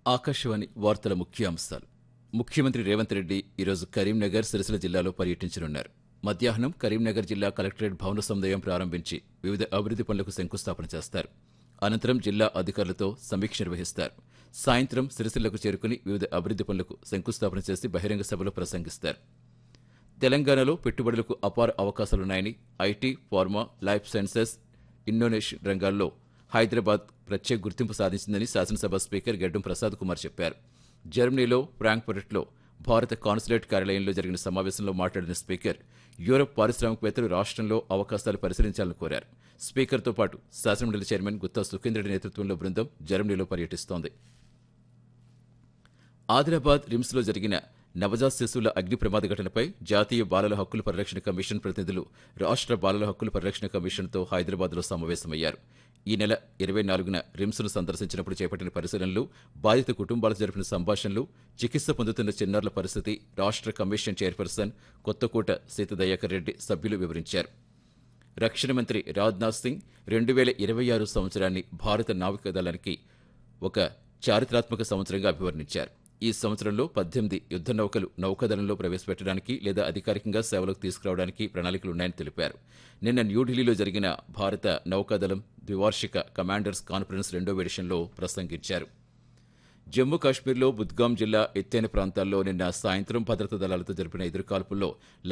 ఆకాశవాణి వార్తల ముఖ్యాంశాలు ముఖ్యమంత్రి రేవంత్ రెడ్డి ఈరోజు కరీంనగర్ సిరిసిల్ల జిల్లాలో పర్యటించనున్నారు మధ్యాహ్నం కరీంనగర్ జిల్లా కలెక్టరేట్ భవన సముదాయం ప్రారంభించి వివిధ అభివృద్ధి పనులకు శంకుస్థాపన చేస్తారు అనంతరం జిల్లా అధికారులతో సమీక్ష నిర్వహిస్తారు సాయంత్రం సిరిసిల్లకు చేరుకుని వివిధ అభివృద్ధి పనులకు శంకుస్థాపన చేసి బహిరంగ సభలో ప్రసంగిస్తారు తెలంగాణలో పెట్టుబడులకు అపార అవకాశాలున్నాయని IT pharma life sciences innovation రంగాల్లో హైదరాబాద్ ప్రత్యేక గుర్తింపు సాధించిందని శాసనసభ స్పీకర్ గడ్డం ప్రసాద్ కుమార్ చెప్పారు జర్మనీలో ఫ్రాంక్ఫర్ట్లో భారత కాన్సులేట్ కార్యాలయంలో జరిగిన సమావేశంలో మాట్లాడిన స్పీకర్ యూరప్ పారిశ్రామికవేత్తలు రాష్ట్రంలో అవకాశాలు పరిశీలించాలని కోరారు స్పీకర్తో పాటు శాసనమండలి చైర్మన్ గుత్తా సుఖేంద్రుడి నేతృత్వంలో బృందం జర్మనీలో పర్యటిస్తోంది ఆదిలాబాద్ రిమ్స్లో జరిగిన నవజాత శిశువుల అగ్ని ప్రమాద ఘటనపై జాతీయ బాలల హక్కుల పరిరక్షణ కమిషన్ ప్రతినిధులు రాష్ట్ర బాలల హక్కుల పరిరక్షణ కమిషన్తో హైదరాబాద్లో సమావేశమయ్యారు ఈ నెల ఇరవై నాలుగున రిమ్స్ను సందర్శించినప్పుడు చేపట్టిన పరిశీలనలు బాధిత కుటుంబాలు జరిపిన సంభాషణలు చికిత్స పొందుతున్న చిన్నారుల పరిస్థితి రాష్ట్ర కమిషన్ చైర్పర్సన్ కొత్తకోట సీతదయాకర్ రెడ్డి సభ్యులు వివరించారు రక్షణ మంత్రి రాజ్నాథ్ సింగ్ రెండు వేల ఇరవై ఆరు సంవత్సరాన్ని భారత నావికాదళానికి ఒక చారిత్రాత్మక సంవత్సరంగా అభివర్ణించారు ఈ సంవత్సరంలో పద్దెనిమిది యుద్ధ నౌకలు నౌకాదళంలో ప్రవేశపెట్టడానికి లేదా అధికారికంగా సేవలకు తీసుకురావడానికి ప్రణాళికలున్నాయని తెలిపారు నిన్న న్యూఢిల్లీలో జరిగిన భారత నౌకాదళం ద్వివార్షిక కమాండర్స్ కాన్ఫరెన్స్ రెండో ఎడిషన్లో ప్రసంగించారు జమ్మూ కాశ్మీర్లో బుద్గాం జిల్లా ఎత్తైన ప్రాంతాల్లో నిన్న సాయంత్రం భద్రతా దళాలతో జరిపిన ఎదురుకాల్పుల్లో